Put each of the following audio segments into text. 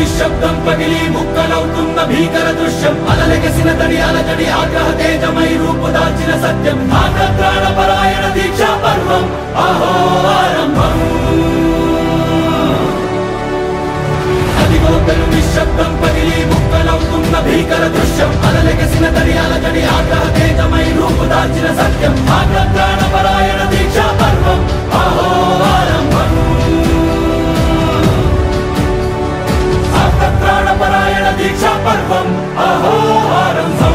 నిశ్శబ్దం పగిలి ముక్కలవుతున్న భీకర దృశ్యం అలలెగసిన తడి అలజడి ఆగ్రహ తేజమై రూపు దాల్చిన సత్యం ఆగ్రత్రాణ పరాయణ దీక్షా పర్వం అహో ఆరంభం అదిగో పెను నిశ్శబ్దం పగిలి ముక్కలవుతున్న భీకర దృశ్యం అలలెగసిన తడి అలజడి ఆగ్రహ తేజమై రూపు దాల్చిన సత్యం ఆగ్రత్రాణ పరాయణ దీక్షా పర్వం అహో ఆరంభం ఆగ్రత్రాణపరాయణ దీక్షా పర్వం అహో ఆరంభం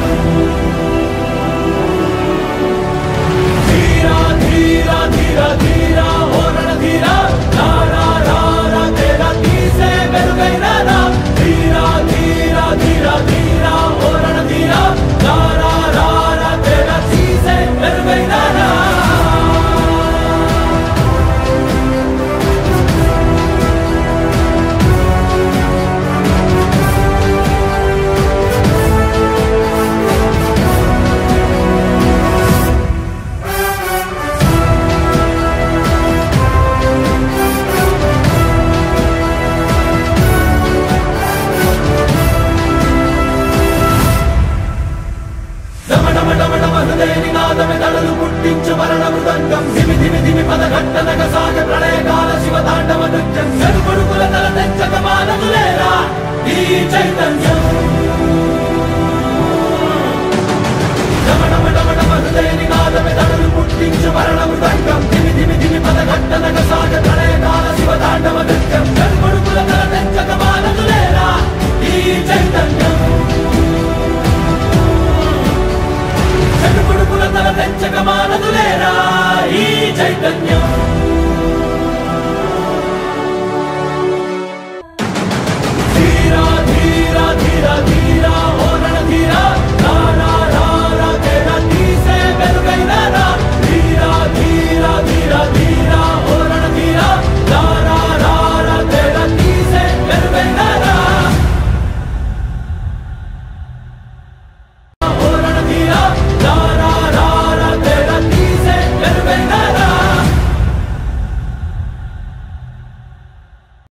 ధీరా ధీరా ధీరా ధీరా ఓరణ ధీరా రారా రారా తేరా తీసే మెరుగైన రా ధీరా ధీరా ధీరా ధీరా ఓరణ ధీరా రారా రారా తేరా తీసే మెరుగైన రా నినాదమెదడలు పుట్టించు మరణ మృదంగం ధిమి ధిమి ధిమి పద ఘట్టనగ సాగ ప్రళయకాల శివ తాండవ నృత్యం చెరుకొడుకుల తల తెచ్చక మానదులేరా ఈ చైతన్యం డమడమడమడమ హృదయ నినాదమెదడలు పుట్టించు మరణ మృదంగం ధిమి ధిమి ధిమి పద ఘట్టనగ సాగ ప్రళయకాల శివ తాండవ నృత్యం చెరుకొడుకుల తల తెచ్చక మానదులేరా ఈ చైతన్యం చెడుపుడుకుల తల తెంచక మానదులేరా ఈ చైతన్యం